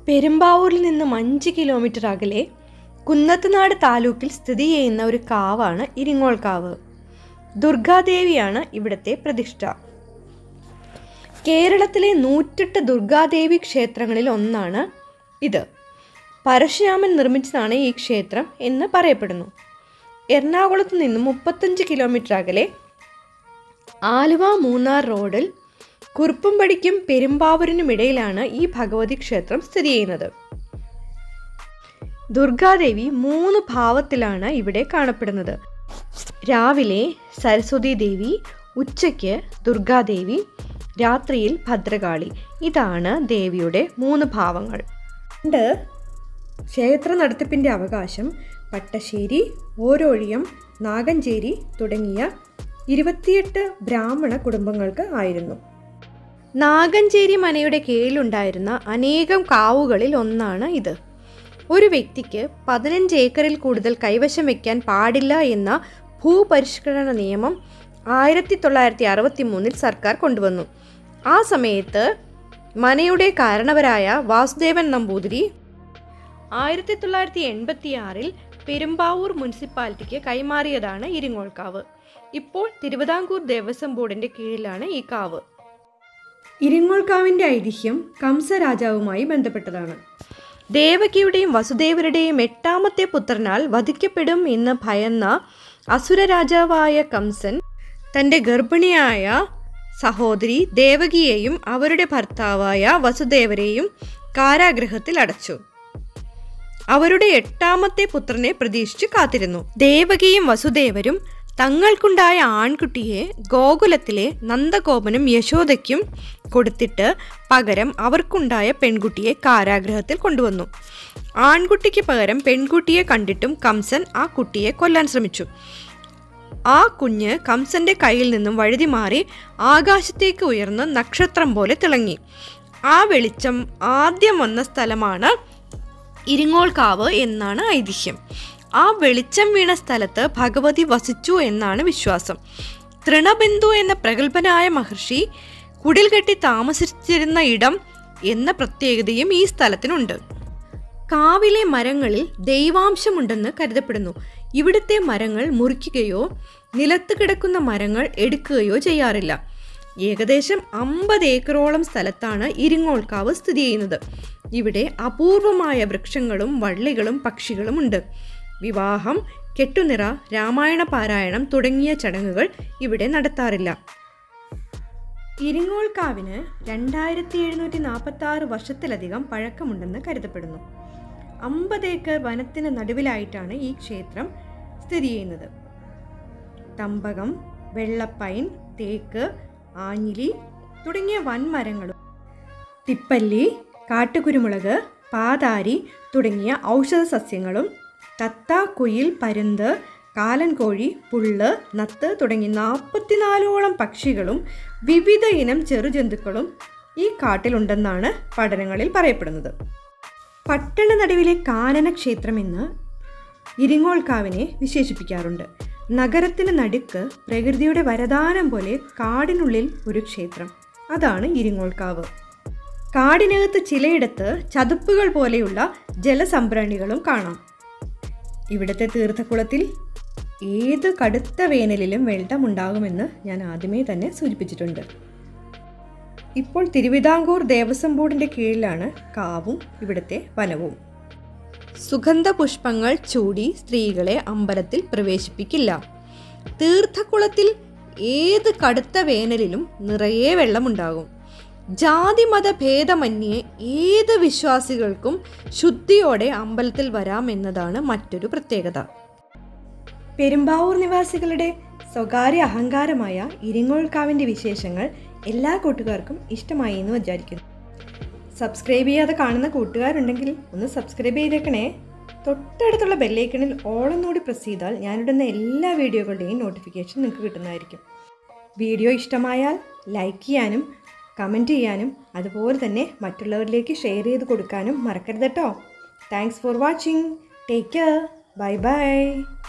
പെരുമ്പാവൂരിൽ നിന്നും അഞ്ച് കിലോമീറ്റർ അകലെ കുന്നത്തുനാട് താലൂക്കിൽ സ്ഥിതി ചെയ്യുന്ന ഒരു കാവാണ് ഇരിങ്ങോൾ കാവ് ദുർഗാദേവിയാണ് ഇവിടുത്തെ പ്രതിഷ്ഠ കേരളത്തിലെ നൂറ്റെട്ട് ദുർഗാദേവി ക്ഷേത്രങ്ങളിൽ ഒന്നാണ് ഇത് പരശുരാമൻ നിർമ്മിച്ചതാണ് ഈ ക്ഷേത്രം എന്ന് പറയപ്പെടുന്നു എറണാകുളത്ത് നിന്നും മുപ്പത്തഞ്ച് കിലോമീറ്റർ അകലെ ആലുവ മൂന്നാർ റോഡിൽ കുറുപ്പുംപടിക്കും പെരുമ്പാവൂരിനും ഇടയിലാണ് ഈ ഭഗവതി ക്ഷേത്രം സ്ഥിതി ചെയ്യുന്നത് ദുർഗാദേവി മൂന്ന് ഭാവത്തിലാണ് ഇവിടെ കാണപ്പെടുന്നത് രാവിലെ സരസ്വതി ദേവി ഉച്ചയ്ക്ക് ദുർഗാദേവി രാത്രിയിൽ ഭദ്രകാളി ഇതാണ് ദേവിയുടെ മൂന്ന് ഭാവങ്ങൾ രണ്ട് ക്ഷേത്ര നടത്തിപ്പിൻ്റെ അവകാശം പട്ടശ്ശേരി ഓരോഴിയം നാഗഞ്ചേരി തുടങ്ങിയ ഇരുപത്തിയെട്ട് ബ്രാഹ്മണ കുടുംബങ്ങൾക്ക് ആയിരുന്നു നാഗഞ്ചേരി മനയുടെ കീഴിലുണ്ടായിരുന്ന അനേകം കാവുകളിൽ ഒന്നാണ് ഇത് ഒരു വ്യക്തിക്ക് പതിനഞ്ച് ഏക്കറിൽ കൂടുതൽ കൈവശം വയ്ക്കാൻ പാടില്ല എന്ന ഭൂപരിഷ്കരണ നിയമം ആയിരത്തി തൊള്ളായിരത്തി അറുപത്തി മൂന്നിൽ സർക്കാർ കൊണ്ടുവന്നു ആ സമയത്ത് മനയുടെ കാരണവരായ വാസുദേവൻ നമ്പൂതിരി ആയിരത്തി തൊള്ളായിരത്തി എൺപത്തി ആറിൽ പെരുമ്പാവൂർ മുനിസിപ്പാലിറ്റിക്ക് കൈമാറിയതാണ് ഇരിങ്ങോൾക്കാവ് ഇപ്പോൾ തിരുവിതാംകൂർ ദേവസ്വം ബോർഡിന്റെ കീഴിലാണ് ഈ കാവ് ഇരിങ്ങോൾക്കാവിന്റെ ഐതിഹ്യം കംസരാജാവുമായി ബന്ധപ്പെട്ടതാണ് ദേവകിയുടെയും വസുദേവരുടെയും എട്ടാമത്തെ പുത്രനാൽ വധിക്കപ്പെടും എന്ന് ഭയന്ന അസുര രാജാവായ കംസൻ തൻ്റെ ഗർഭിണിയായ സഹോദരി ദേവകിയെയും അവരുടെ ഭർത്താവായ വസുദേവരെയും കാരാഗ്രഹത്തിൽ അടച്ചു അവരുടെ എട്ടാമത്തെ പുത്രനെ പ്രതീക്ഷിച്ച് കാത്തിരുന്നു ദേവകിയും വസുദേവരും തങ്ങൾക്കുണ്ടായ ആൺകുട്ടിയെ ഗോകുലത്തിലെ നന്ദഗോപനും യശോദയ്ക്കും കൊടുത്തിട്ട് പകരം അവർക്കുണ്ടായ പെൺകുട്ടിയെ കാരാഗ്രഹത്തിൽ കൊണ്ടുവന്നു ആൺകുട്ടിക്ക് പകരം പെൺകുട്ടിയെ കണ്ടിട്ടും കംസൻ ആ കുട്ടിയെ കൊല്ലാൻ ശ്രമിച്ചു ആ കുഞ്ഞ് കംസന്റെ കയ്യിൽ നിന്നും വഴുതി മാറി ആകാശത്തേക്ക് ഉയർന്ന് നക്ഷത്രം പോലെ തിളങ്ങി ആ വെളിച്ചം ആദ്യം വന്ന സ്ഥലമാണ് ഇരിങ്ങോൾക്കാവ് എന്നാണ് ഐതിഹ്യം ആ വെളിച്ചം വീണ സ്ഥലത്ത് ഭഗവതി വസിച്ചു എന്നാണ് വിശ്വാസം തൃണബിന്ദു എന്ന പ്രഗത്ഭനായ മഹർഷി കുടിൽ കെട്ടി താമസിച്ചിരുന്ന ഇടം എന്ന പ്രത്യേകതയും ഈ സ്ഥലത്തിനുണ്ട് കാവിലെ മരങ്ങളിൽ ദൈവാംശമുണ്ടെന്ന് കരുതപ്പെടുന്നു ഇവിടുത്തെ മരങ്ങൾ മുറിക്കുകയോ നിലത്ത് കിടക്കുന്ന മരങ്ങൾ എടുക്കുകയോ ചെയ്യാറില്ല ഏകദേശം അമ്പത് ഏക്കറോളം സ്ഥലത്താണ് ഇരിങ്ങോൾക്കാവ് സ്ഥിതി ചെയ്യുന്നത് ഇവിടെ അപൂർവമായ വൃക്ഷങ്ങളും വള്ളികളും പക്ഷികളും ഉണ്ട് വിവാഹം കെട്ടുനിറ രാമായണ പാരായണം തുടങ്ങിയ ചടങ്ങുകൾ ഇവിടെ നടത്താറില്ല ഇരിങ്ങോൾക്കാവിന് രണ്ടായിരത്തി എഴുന്നൂറ്റി നാൽപ്പത്തി ആറ് വർഷത്തിലധികം പഴക്കമുണ്ടെന്ന് കരുതപ്പെടുന്നു അമ്പത് ഏക്കർ വനത്തിന് നടുവിലായിട്ടാണ് ഈ ക്ഷേത്രം സ്ഥിതി ചെയ്യുന്നത് തമ്പകം വെള്ളപ്പൈൻ തേക്ക് ആഞ്ഞിലി തുടങ്ങിയ വൻമരങ്ങളും തിപ്പല്ലി കാട്ടുകുരുമുളക് പാതാരി തുടങ്ങിയ ഔഷധ സസ്യങ്ങളും തത്ത കുയിൽ പരുന്ത് കാലൻകോഴി പുള്ള് നത്ത് തുടങ്ങി നാൽപ്പത്തിനാലോളം പക്ഷികളും വിവിധ ഇനം ചെറുജന്തുക്കളും ഈ കാട്ടിലുണ്ടെന്നാണ് പഠനങ്ങളിൽ പറയപ്പെടുന്നത് പട്ടണ നടുവിലെ കാനന ക്ഷേത്രമെന്ന് ഇരിങ്ങോൾക്കാവിനെ വിശേഷിപ്പിക്കാറുണ്ട് നഗരത്തിന് നടുക്ക് പ്രകൃതിയുടെ വരദാനം പോലെ കാടിനുള്ളിൽ ഒരു ക്ഷേത്രം അതാണ് ഇരിങ്ങോൾക്കാവ് കാടിനകത്ത് ചിലയിടത്ത് ചതുപ്പുകൾ പോലെയുള്ള ജലസംഭരണികളും കാണാം ഇവിടുത്തെ തീർത്ഥക്കുളത്തിൽ ഏത് കടുത്ത വേനലിലും വെള്ളമുണ്ടാകുമെന്ന് ഞാൻ ആദ്യമേ തന്നെ സൂചിപ്പിച്ചിട്ടുണ്ട് ഇപ്പോൾ തിരുവിതാംകൂർ ദേവസ്വം ബോർഡിൻ്റെ കീഴിലാണ് കാവും ഇവിടുത്തെ വനവും സുഗന്ധ പുഷ്പങ്ങൾ ചൂടി സ്ത്രീകളെ അമ്പലത്തിൽ പ്രവേശിപ്പിക്കില്ല തീർത്ഥക്കുളത്തിൽ ഏത് കടുത്ത വേനലിലും നിറയെ വെള്ളമുണ്ടാകും ജാതിമത ഭേദമന്യേ ഏത് വിശ്വാസികൾക്കും ശുദ്ധിയോടെ അമ്പലത്തിൽ വരാം എന്നതാണ് മറ്റൊരു പ്രത്യേകത പെരുമ്പാവൂർ നിവാസികളുടെ സ്വകാര്യ അഹങ്കാരമായ ഇരിങ്ങോൾക്കാവിൻ്റെ വിശേഷങ്ങൾ എല്ലാ കൂട്ടുകാർക്കും ഇഷ്ടമായി എന്ന് വിചാരിക്കുന്നു സബ്സ്ക്രൈബ് ചെയ്യാതെ കാണുന്ന കൂട്ടുകാരുണ്ടെങ്കിൽ ഒന്ന് സബ്സ്ക്രൈബ് ചെയ്തേക്കണേ തൊട്ടടുത്തുള്ള ബെല്ലൈക്കണിൽ ഓളൊന്നുകൂടി പ്രസ് ചെയ്താൽ ഞാനിടുന്ന എല്ലാ വീഡിയോകളുടെയും നോട്ടിഫിക്കേഷൻ നിങ്ങൾക്ക് കിട്ടുന്നതായിരിക്കും വീഡിയോ ഇഷ്ടമായാൽ ലൈക്ക് ചെയ്യാനും കമൻറ്റ് ചെയ്യാനും അതുപോലെ തന്നെ മറ്റുള്ളവരിലേക്ക് ഷെയർ ചെയ്ത് കൊടുക്കാനും മറക്കരുത് കേട്ടോ thanks for watching take care bye by